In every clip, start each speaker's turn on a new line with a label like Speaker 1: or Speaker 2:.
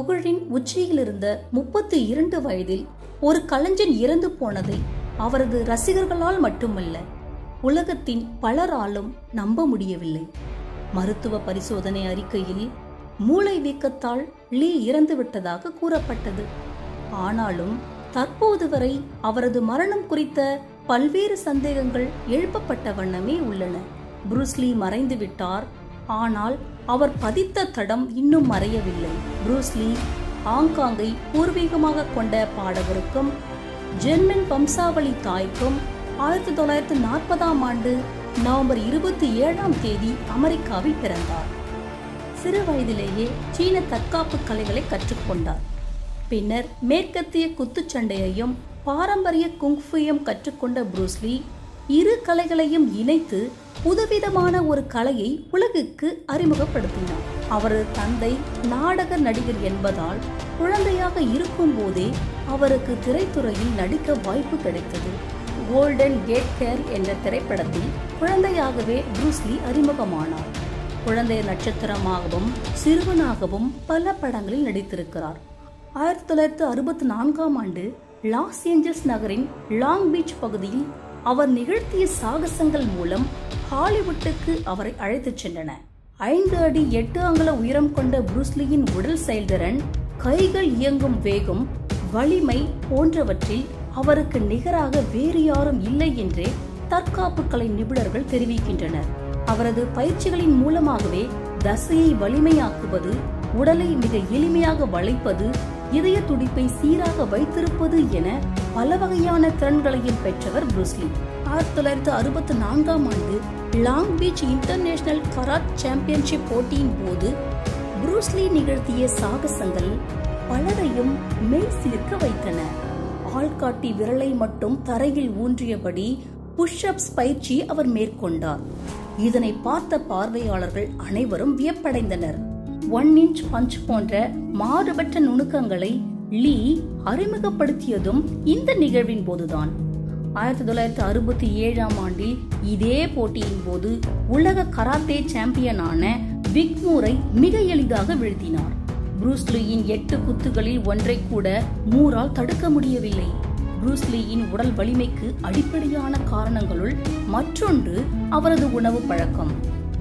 Speaker 1: புகழின் உச்சியிலிருந்த முப்பத்தி இரண்டு வயதில் ஒரு கலைஞன் இறந்து போனதை அவரது ரசிகர்களால் மட்டுமல்ல உலகத்தின் பலராலும் நம்ப முடியவில்லை மருத்துவ பரிசோதனை அறிக்கையில் மூளை வீக்கத்தால் லீ இறந்து விட்டதாக கூறப்பட்டது ஆனாலும் தற்போது வரை அவரது மரணம் குறித்த பல்வேறு சந்தேகங்கள் எழுப்பப்பட்ட வண்ணமே உள்ளன புரூஸ்லி மறைந்து விட்டார் ஆனால் அவர் பதித்த தடம் இன்னும் மறையவில்லை புரூஸ்லி ஹாங்காங்கை பூர்வீகமாக கொண்ட பாடகருக்கும் ஜெர்மன் வம்சாவளி தாய்க்கும் ஆயிரத்தி தொள்ளாயிரத்தி நாற்பதாம் ஆண்டு நவம்பர் இருபத்தி ஏழாம் தேதி அமெரிக்காவில் பிறந்தார் சிறு வயதிலேயே சீன தற்காப்பு கலைகளை கற்றுக்கொண்டார் பின்னர் மேற்கத்திய குத்துச்சண்டையையும் பாரம்பரிய குங்ஃபுயையும் கற்றுக்கொண்ட புரூஸ்லி இரு கலைகளையும் இணைத்து புதுவிதமான ஒரு கலையை உலகுக்கு அறிமுகப்படுத்தினார் அவரது தந்தை நாடக நடிகர் என்பதால் குழந்தையாக இருக்கும்போதே அவருக்கு திரைத்துறையில் நடிக்க வாய்ப்பு கிடைத்தது கோல்டன் கேட் கேர் என்ற திரைப்படத்தில் குழந்தையாகவே புரூஸ்லி அறிமுகமானார் குழந்தை நட்சத்திரமாகவும் சிறுவனாகவும் பல படங்களில் நடித்திருக்கிறார் ஆயிரத்தி தொள்ளாயிரத்தி அறுபத்தி நான்காம் ஆண்டு லாஸ் ஏஞ்சல்ஸ் நகரின் லாங் பீச் பகுதியில் அவர் நிகழ்த்திய சாகசங்கள் மூலம் ஹாலிவுட்டுக்கு அவரை அழைத்துச் சென்றன ஐந்து அடி எட்டு அங்குல உயரம் கொண்ட புரூஸ்லியின் உடல் செயல்திறன் கைகள் இயங்கும் வேகம் வலிமை போன்றவற்றில் அவருக்கு நிகராக வேறு யாரும் இல்லை என்றே தற்காப்பு கலை நிபுணர்கள் தெரிவிக்கின்றனர் அவரது பயிற்சிகளின் மூலமாகவே தசையை வலிமையாக்குவது உடலை மிக எளிமையாக வளைப்பது இதய துடிப்பை சீராக வைத்திருப்பது என பல வகையான திறன்களையும் பெற்றவர் புரூஸ்லி ஆயிரத்தி தொள்ளாயிரத்தி அறுபத்தி நான்காம் ஆண்டு Long Beach international karate championship போட்டியின் போது புரூஸ்லி நிகழ்த்திய சாகசங்கள் பலரையும் மெய் சிலிர்க்க வைத்தன ஆள்காட்டி விரலை மட்டும் தரையில் ஊன்றியபடி புஷ்அப்ஸ் பயிற்சி அவர் மேற்கொண்டார் இதனை பார்த்த பார்வையாளர்கள் அனைவரும் வியப்படைந்தனர் ஒன் இன்ச் பஞ்ச் போன்ற மாறுபட்ட நுணுக்கங்களை லீ அறிமுகப்படுத்தியதும் இந்த நிகழ்வின் போதுதான் ஆயிரத்தி தொள்ளாயிரத்தி அறுபத்தி ஏழாம் ஆண்டில் இதே போட்டியின் போது உலக கராத்தே சாம்பியனான விக்மூரை மிக எளிதாக வீழ்த்தினார் புரூஸ்லியின் எட்டு குத்துகளில் ஒன்றை கூட மூரால் தடுக்க முடியவில்லை புரூஸ்லியின் உடல் வலிமைக்கு அடிப்படையான காரணங்களுள் மற்றொன்று அவரது உணவு பழக்கம்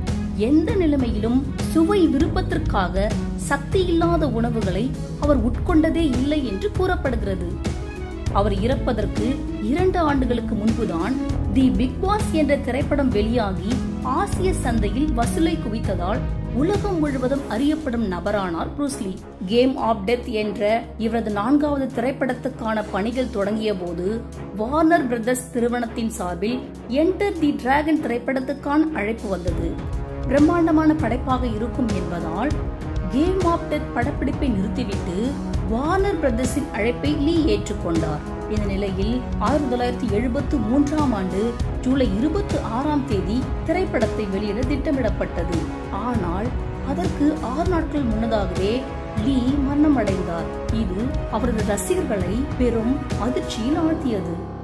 Speaker 1: எந்த நிலைமையிலும் சுவை விருப்பத்திற்காக சக்தி இல்லாத உணவுகளை அவர் உட்கொண்டதே இல்லை என்று கூறப்படுகிறது அவர் இறப்பதற்கு இரண்டு ஆண்டுகளுக்கு முன்புதான் தி பிக் பாஸ் என்ற திரைப்படம் வெளியாகி ஆசிய சந்தையில் வசூலை குவித்ததால் உலகம் முழுவதும் அறியப்படும் நபரானார் புரூஸ்லி கேம் ஆப் டெத் என்ற இவரது நான்காவது திரைப்படத்துக்கான பணிகள் தொடங்கிய போது வார்னர் பிரதர்ஸ் நிறுவனத்தின் சார்பில் என்டர் தி டிராகன் திரைப்படத்துக்கான அழைப்பு வந்தது பிரம்மாண்டமான படைப்பாக இருக்கும் என்பதால் கேம் ஆப் டெத் படப்பிடிப்பை நிறுத்திவிட்டு வார்னர் பிரதர்ஸின் அழைப்பை லீ ஏற்றுக்கொண்டார் இந்த நிலையில் ஆயிரத்தி தொள்ளாயிரத்தி எழுபத்து மூன்றாம் ஆண்டு ஜூலை இருபத்தி ஆறாம் தேதி திரைப்படத்தை வெளியிட திட்டமிடப்பட்டது ஆனால் அதற்கு ஆறு நாட்கள் முன்னதாகவே லீ மரணமடைந்தார் இது அவரது ரசிகர்களை பெரும் அதிர்ச்சியில் ஆழ்த்தியது